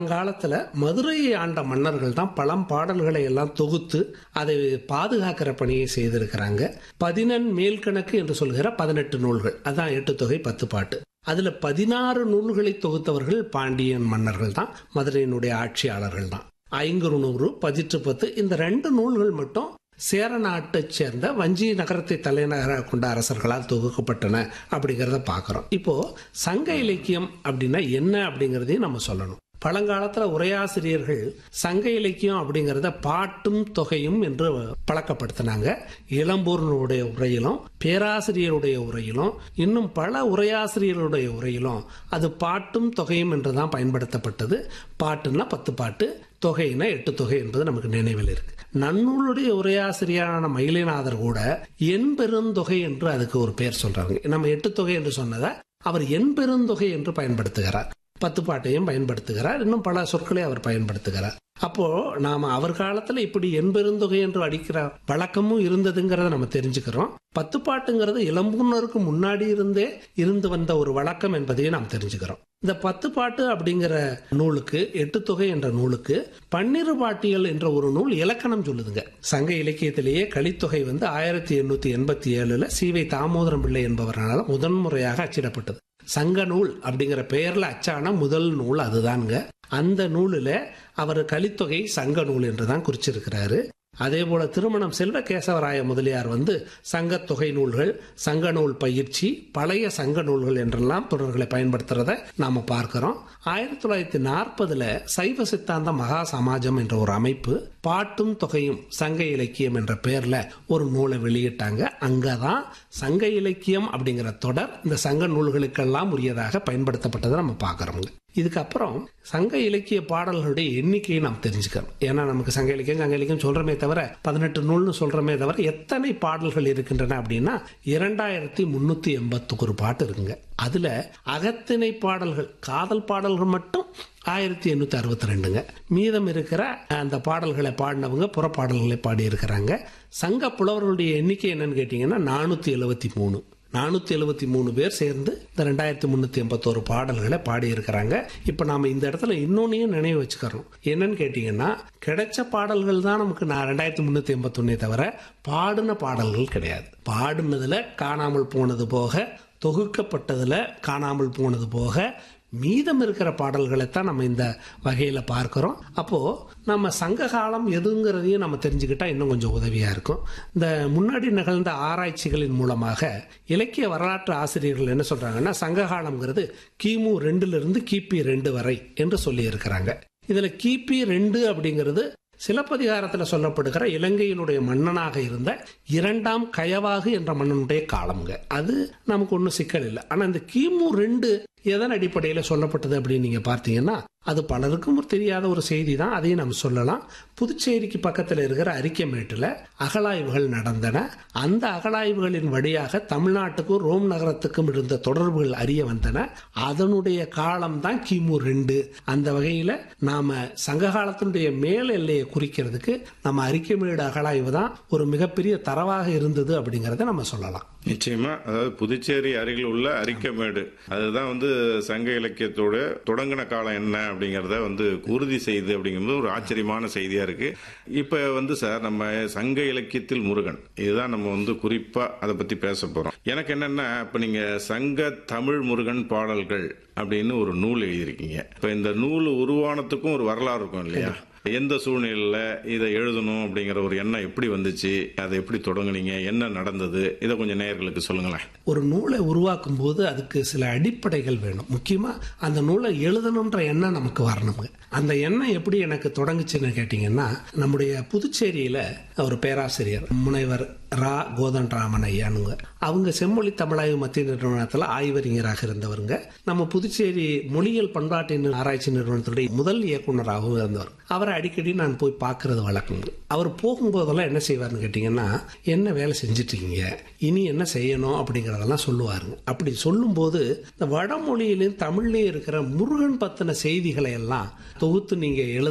காலத்துல மதுரையை ஆண்ட மன்னர்கள் தான் பழம் பாடல்களை எல்லாம் தொகுத்து அதை பாதுகாக்கிற பணியை செய்திருக்கிறாங்க பதினெண் மேல்கணக்கு என்று சொல்கிற பதினெட்டு நூல்கள் அதான் எட்டு தொகை பத்து பாட்டு அதுல பதினாறு நூல்களை தொகுத்தவர்கள் பாண்டியன் மன்னர்கள் தான் மதுரையினுடைய ஆட்சியாளர்கள் தான் ஐங்குறுநூறு பதிற்று பத்து இந்த ரெண்டு நூல்கள் மட்டும் சேர நாட்டைச் சேர்ந்த வஞ்சி நகரத்தை தலைநகராக கொண்ட அரசர்களால் தொகுக்கப்பட்டன அப்படிங்கிறத பார்க்குறோம் இப்போ சங்க இலக்கியம் அப்படின்னா என்ன அப்படிங்கிறதையும் நம்ம சொல்லணும் பழங்காலத்துல உரையாசிரியர்கள் சங்க இலக்கியம் அப்படிங்கறத பாட்டும் தொகையும் என்று பழக்கப்படுத்தினாங்க இளம்பூர்னுடைய உரையிலும் பேராசிரியருடைய உரையிலும் இன்னும் பல உரையாசிரியருடைய உரையிலும் அது பாட்டும் தொகையும் என்றுதான் பயன்படுத்தப்பட்டது பாட்டுன்னா பத்து பாட்டு தொகைனா எட்டு தொகை என்பது நமக்கு நினைவில் இருக்கு நன்னூலுடைய உரையாசிரியரான மயிலிநாதர் கூட என் பெருந்தொகை என்று அதுக்கு ஒரு பெயர் சொல்றாங்க நம்ம எட்டு தொகை என்று சொன்னதை அவர் என் பெருந்தொகை என்று பயன்படுத்துகிறார் பத்து பாட்டையும் பயன்படுத்துகிறார் இன்னும் பல சொற்களை அவர் பயன்படுத்துகிறார் அப்போ நாம அவர் காலத்துல இப்படி என்பெருந்தொகை என்று அடிக்கிற வழக்கமும் இருந்ததுங்கிறத நம்ம தெரிஞ்சுக்கிறோம் பத்து பாட்டுங்கிறது இளம்பூனருக்கு முன்னாடி இருந்தே இருந்து வந்த ஒரு வழக்கம் என்பதையும் நாம் தெரிஞ்சுக்கிறோம் இந்த பத்து பாட்டு அப்படிங்கிற நூலுக்கு எட்டு தொகை என்ற நூலுக்கு பன்னிரு பாட்டியல் என்ற ஒரு நூல் இலக்கணம் சொல்லுதுங்க சங்க இலக்கியத்திலேயே கலித்தொகை வந்து ஆயிரத்தி எண்ணூத்தி எண்பத்தி ஏழுல சீவை தாமோதரம் பிள்ளை என்பவரால் முதன்முறையாக அச்சிடப்பட்டது சங்க நூல் அப்படிங்கிற பெயர்ல அச்சான முதல் நூல் அதுதாங்க அந்த நூலில் அவர் கலித்தொகை சங்க நூல் என்று தான் குறிச்சிருக்கிறாரு அதே போல திருமணம் செல்வ கேசவராய முதலியார் வந்து சங்க தொகை நூல்கள் சங்க நூல் பயிற்சி பழைய சங்க நூல்கள் என்றெல்லாம் தொடர்களை பயன்படுத்துறத நாம பார்க்கிறோம் ஆயிரத்தி தொள்ளாயிரத்தி நாற்பதுல சைவ சித்தாந்த மகா சமாஜம் என்ற ஒரு அமைப்பு பாட்டும் தொகையும் சங்க இலக்கியம் என்ற பெயர்ல ஒரு நூலை வெளியிட்டாங்க அங்கதான் சங்க இலக்கியம் அப்படிங்கிற தொடர் இந்த சங்க நூல்களுக்கெல்லாம் உரியதாக பயன்படுத்தப்பட்டதை நம்ம பார்க்கிறோங்க இதுக்கப்புறம் சங்க இலக்கிய பாடல்களுடைய எண்ணிக்கையை நாம் தெரிஞ்சுக்கிறோம் ஏன்னா நமக்கு சங்க இலக்கியம் சங்க இலக்கியம் சொல்றமே தவிர பதினெட்டு நூல்னு சொல்றமே தவிர எத்தனை பாடல்கள் இருக்கின்றன அப்படின்னா இரண்டாயிரத்தி முன்னூத்தி எண்பத்தி ஒரு பாட்டு இருக்குங்க அதுல அகத்திணை பாடல்கள் காதல் பாடல்கள் மட்டும் ஆயிரத்தி எண்ணூத்தி அறுபத்தி ரெண்டுங்க மீதம் இருக்கிற அந்த பாடல்களை பாடினவங்க புறப்பாடல்களை பாடி இருக்கிறாங்க சங்க புலவர்களுடைய எண்ணிக்கை என்னன்னு கேட்டீங்கன்னா நானூத்தி எழுபத்தி மூணு நானூத்தி எழுபத்தி மூணு பேர் சேர்ந்து இந்த ரெண்டாயிரத்தி முன்னூத்தி எண்பத்தோரு பாடல்களை பாடி இருக்கிறாங்க இப்ப நாம இந்த இடத்துல இன்னொன்னையும் நினைவு வச்சுக்கிறோம் என்னன்னு கேட்டீங்கன்னா கிடைச்ச பாடல்கள் தான் நமக்கு நான் ரெண்டாயிரத்தி முன்னூத்தி எண்பத்தொன்னே தவிர பாடின பாடல்கள் கிடையாது பாடினதுல காணாமல் போனது போக தொகுக்கப்பட்டதுல காணாமல் போனது போக மீதம் இருக்கிற பாடல்களை தான் நம்ம இந்த வகையில பார்க்கிறோம் அப்போ நம்ம சங்க காலம் எதுங்கிறதையும் நம்ம தெரிஞ்சுக்கிட்டா இன்னும் கொஞ்சம் உதவியா இருக்கும் இந்த முன்னாடி நிகழ்ந்த ஆராய்ச்சிகளின் மூலமாக இலக்கிய வரலாற்று ஆசிரியர்கள் என்ன சொல்றாங்கன்னா சங்க காலம்ங்கிறது கிமு ரெண்டுல இருந்து கிபி ரெண்டு வரை என்று சொல்லி இருக்கிறாங்க இதுல கிபி ரெண்டு அப்படிங்கிறது சிலப்பதிகாரத்தில் சொல்லப்படுகிற இலங்கையினுடைய மன்னனாக இருந்த இரண்டாம் கயவாகு என்ற மன்னனுடைய காலம்ங்க அது நமக்கு ஒன்றும் சிக்கல் இல்லை ஆனால் இந்த கிமு ரெண்டு எதன் அடிப்படையில் சொல்லப்பட்டது அப்படின்னு நீங்க பார்த்தீங்கன்னா அது பலருக்கும் தெரியாத ஒரு செய்தி தான் அதையும் நம்ம சொல்லலாம் புதுச்சேரிக்கு பக்கத்தில் இருக்கிற அரிக்கமேட்டில் அகழாய்வுகள் நடந்தன அந்த அகழாய்வுகளின் வழியாக தமிழ்நாட்டுக்கும் ரோம் நகரத்துக்கும் இருந்த தொடர்புகள் அறிய வந்தன அதனுடைய காலம் தான் கிமு ரெண்டு அந்த வகையில் நாம சங்க காலத்தினுடைய மேல் எல்லையை குறிக்கிறதுக்கு நம்ம அரிக்கமேடு அகழாய்வு தான் ஒரு மிகப்பெரிய தரவாக இருந்தது அப்படிங்கிறத நம்ம சொல்லலாம் நிச்சயமா அதாவது புதுச்சேரி அருகில் உள்ள அரிக்கமேடு அதுதான் வந்து சங்க இலக்கியத்தோட தொடங்கின காலம் என்ன அப்படிங்கறத வந்து உறுதி செய்து அப்படிங்கிறது ஒரு ஆச்சரியமான செய்தியா இருக்கு இப்ப வந்து சார் நம்ம சங்க இலக்கியத்தில் முருகன் இதுதான் நம்ம வந்து குறிப்பா அதை பத்தி பேச போறோம் எனக்கு என்னன்னா இப்ப நீங்க சங்க தமிழ் முருகன் பாடல்கள் அப்படின்னு ஒரு நூல் எழுதியிருக்கீங்க இப்ப இந்த நூல் உருவானத்துக்கும் ஒரு வரலாறு இருக்கும் இல்லையா எந்த சூழ்நிலையில இதை எழுதணும் அப்படிங்கிற ஒரு எண்ணம் எப்படி வந்துச்சு அதை எப்படி தொடங்குனீங்க என்ன நடந்தது இதை கொஞ்சம் நேயர்களுக்கு சொல்லுங்களேன் ஒரு நூலை உருவாக்கும் போது அதுக்கு சில அடிப்படைகள் வேணும் முக்கியமா அந்த நூலை எழுதணுன்ற எண்ணம் நமக்கு வரணுங்க அந்த எண்ணம் எப்படி எனக்கு தொடங்குச்சுன்னு கேட்டீங்கன்னா நம்முடைய புதுச்சேரியில ஒரு பேராசிரியர் முனைவர் ரா கோதண்டராமன் ஐயானுங்க அவங்க செம்மொழி தமிழாய்வு மத்திய நிறுவனத்தில் ஆய்வறிஞராக இருந்தவருங்க நம்ம புதுச்சேரி மொழியியல் பண்பாட்டு ஆராய்ச்சி நிறுவனத்துடைய முதல் இயக்குநராகவும் இருந்தவர் அவரை அடிக்கடி நான் போய் பார்க்கறது வழக்கம் அவர் போகும்போதெல்லாம் என்ன செய்வார்னு கேட்டீங்கன்னா என்ன வேலை செஞ்சிட்டீங்க இனி என்ன செய்யணும் அப்படிங்கறதெல்லாம் சொல்லுவாருங்க அப்படி சொல்லும்போது இந்த வடமொழியிலும் தமிழ்லயும் இருக்கிற முருகன் பத்தின செய்திகளை எல்லாம் தொகுத்து நீங்க எழுதுனா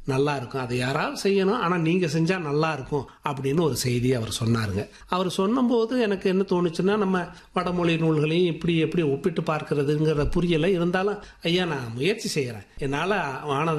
நல்லா இருக்கும் அதை யாராவது செய்யணும் ஆனா நீங்க செஞ்சா நல்லா இருக்கும் அப்படின்னு ஒரு செய்தி அவர் சொன்னாருங்க அவர் சொன்னபோது எனக்கு என்ன தோணுச்சுன்னா நம்ம வடமொழி நூல்களையும் இப்படி எப்படி ஒப்பிட்டு பார்க்கறதுங்கிற புரியல இருந்தாலும் ஐயா நான் முயற்சி செய்யறேன் என்னால ஆனதை